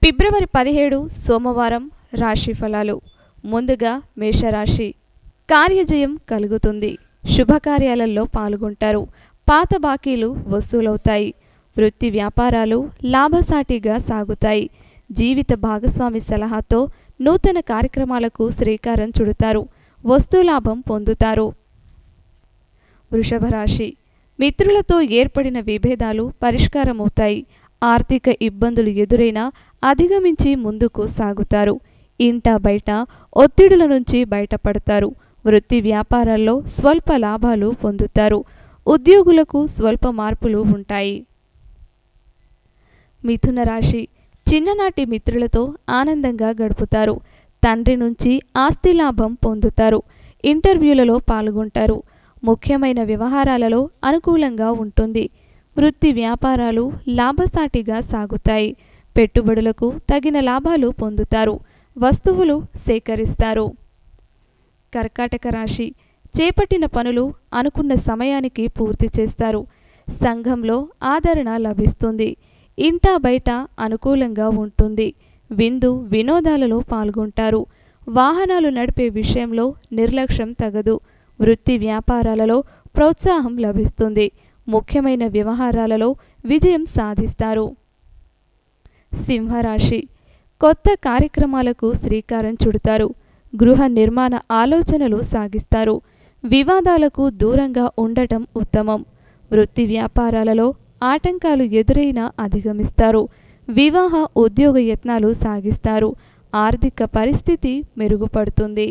ఫిబ్రవరి పదిహేడు సోమవారం రాశి ఫలాలు ముందుగా మేషరాశి కార్యజయం కలుగుతుంది శుభకార్యాలలో పాల్గొంటారు పాత బాకీలు వసూలవుతాయి వృత్తి వ్యాపారాలు లాభసాటిగా సాగుతాయి జీవిత భాగస్వామి సలహాతో నూతన కార్యక్రమాలకు శ్రీకారం చుడతారు వస్తులాభం పొందుతారు వృషభ రాశి మిత్రులతో ఏర్పడిన విభేదాలు పరిష్కారమవుతాయి ఆర్థిక ఇబ్బందులు ఎదురైనా అధిగమించి ముందుకు సాగుతారు ఇంట బయట ఒత్తిడుల నుంచి బయటపడతారు వృత్తి వ్యాపారాల్లో స్వల్ప లాభాలు పొందుతారు ఉద్యోగులకు స్వల్ప మార్పులు ఉంటాయి మిథున రాశి చిన్ననాటి మిత్రులతో ఆనందంగా గడుపుతారు తండ్రి నుంచి ఆస్తి లాభం పొందుతారు ఇంటర్వ్యూలలో పాల్గొంటారు ముఖ్యమైన వ్యవహారాలలో అనుకూలంగా ఉంటుంది వృత్తి వ్యాపారాలు లాభసాటిగా సాగుతాయి పెట్టుబడులకు తగిన లాభాలు పొందుతారు వస్తువులు సేకరిస్తారు కర్కాటక రాశి చేపట్టిన పనులు అనుకున్న సమయానికి పూర్తి చేస్తారు సంఘంలో ఆదరణ లభిస్తుంది ఇంటా బయట అనుకూలంగా ఉంటుంది విందు వినోదాలలో పాల్గొంటారు వాహనాలు నడిపే విషయంలో నిర్లక్ష్యం తగదు వృత్తి వ్యాపారాలలో ప్రోత్సాహం లభిస్తుంది ముఖ్యమైన వ్యవహారాలలో విజయం సాధిస్తారు సింహరాశి కొత్త కార్యక్రమాలకు శ్రీకారం చుడతారు గృహ నిర్మాణ ఆలోచనలు సాగిస్తారు వివాదాలకు దూరంగా ఉండటం ఉత్తమం వృత్తి వ్యాపారాలలో ఆటంకాలు ఎదురైనా అధిగమిస్తారు వివాహ ఉద్యోగ యత్నాలు సాగిస్తారు ఆర్థిక పరిస్థితి మెరుగుపడుతుంది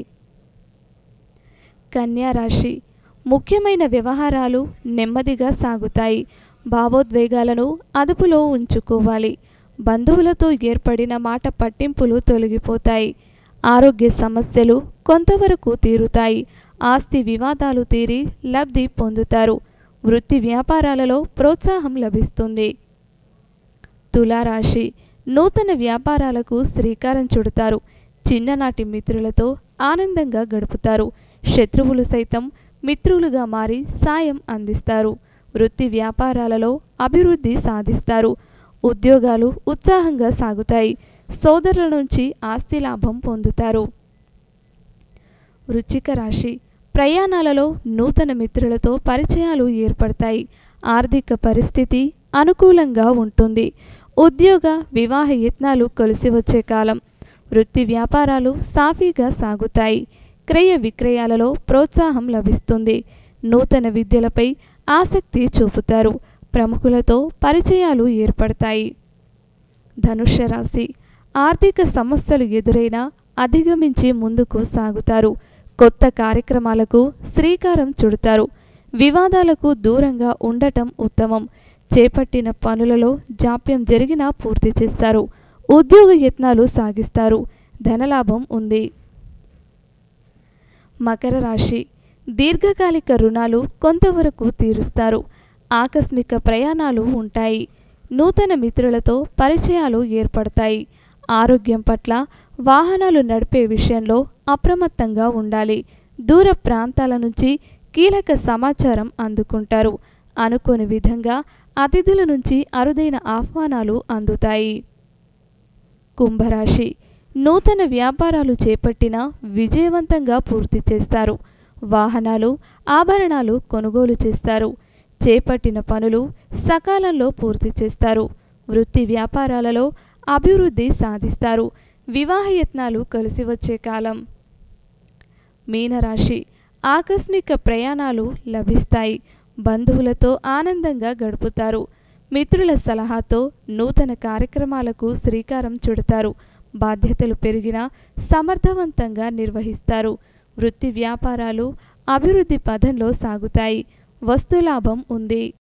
కన్యా రాశి ముఖ్యమైన వ్యవహారాలు నెమ్మదిగా సాగుతాయి భావోద్వేగాలను అదుపులో ఉంచుకోవాలి బంధువులతో ఏర్పడిన మాట పట్టింపులు తొలగిపోతాయి ఆరోగ్య సమస్యలు కొంతవరకు తీరుతాయి ఆస్తి వివాదాలు తీరి లబ్ధి పొందుతారు వృత్తి వ్యాపారాలలో ప్రోత్సాహం లభిస్తుంది తులారాశి నూతన వ్యాపారాలకు శ్రీకారం చుడతారు చిన్ననాటి మిత్రులతో ఆనందంగా గడుపుతారు శత్రువులు సైతం మిత్రులుగా మారి సాయం అందిస్తారు వృత్తి వ్యాపారాలలో అభివృద్ధి సాధిస్తారు ఉద్యోగాలు ఉత్సాహంగా సాగుతాయి సోదరుల నుంచి ఆస్తి లాభం పొందుతారు వృచ్చిక రాశి ప్రయాణాలలో నూతన మిత్రులతో పరిచయాలు ఏర్పడతాయి ఆర్థిక పరిస్థితి అనుకూలంగా ఉంటుంది ఉద్యోగ వివాహ యత్నాలు కలిసి వచ్చే కాలం వృత్తి వ్యాపారాలు సాఫీగా సాగుతాయి క్రయ విక్రయాలలో ప్రోత్సాహం లభిస్తుంది నూతన విద్యలపై ఆసక్తి చూపుతారు ప్రముఖులతో పరిచయాలు ఏర్పడతాయి ధనుష్య రాశి ఆర్థిక సమస్యలు ఎదురైనా అధిగమించి ముందుకు సాగుతారు కొత్త కార్యక్రమాలకు శ్రీకారం చుడతారు వివాదాలకు దూరంగా ఉండటం ఉత్తమం చేపట్టిన పనులలో జాప్యం జరిగినా పూర్తి చేస్తారు ఉద్యోగ యత్నాలు సాగిస్తారు ధనలాభం ఉంది మకర రాశి దీర్ఘకాలిక రుణాలు కొంతవరకు తీరుస్తారు ఆకస్మిక ప్రయాణాలు ఉంటాయి నూతన మిత్రులతో పరిచయాలు ఏర్పడతాయి ఆరోగ్యం పట్ల వాహనాలు నడిపే విషయంలో అప్రమత్తంగా ఉండాలి దూర ప్రాంతాల నుంచి కీలక సమాచారం అందుకుంటారు అనుకోని విధంగా అతిథుల నుంచి అరుదైన ఆహ్వానాలు అందుతాయి కుంభరాశి నూతన వ్యాపారాలు చేపట్టిన విజయవంతంగా పూర్తి చేస్తారు వాహనాలు ఆభరణాలు కొనుగోలు చేస్తారు చేపట్టిన పనులు సకాలంలో పూర్తి చేస్తారు వృత్తి వ్యాపారాలలో అభివృద్ధి సాధిస్తారు వివాహ యత్నాలు కలిసి వచ్చే కాలం మీనరాశి ఆకస్మిక ప్రయాణాలు లభిస్తాయి బంధువులతో ఆనందంగా గడుపుతారు మిత్రుల సలహాతో నూతన కార్యక్రమాలకు శ్రీకారం చుడతారు బాధ్యతలు పెరిగినా సమర్థవంతంగా నిర్వహిస్తారు వృత్తి వ్యాపారాలు అభివృద్ధి పదంలో సాగుతాయి వస్తులాభం ఉంది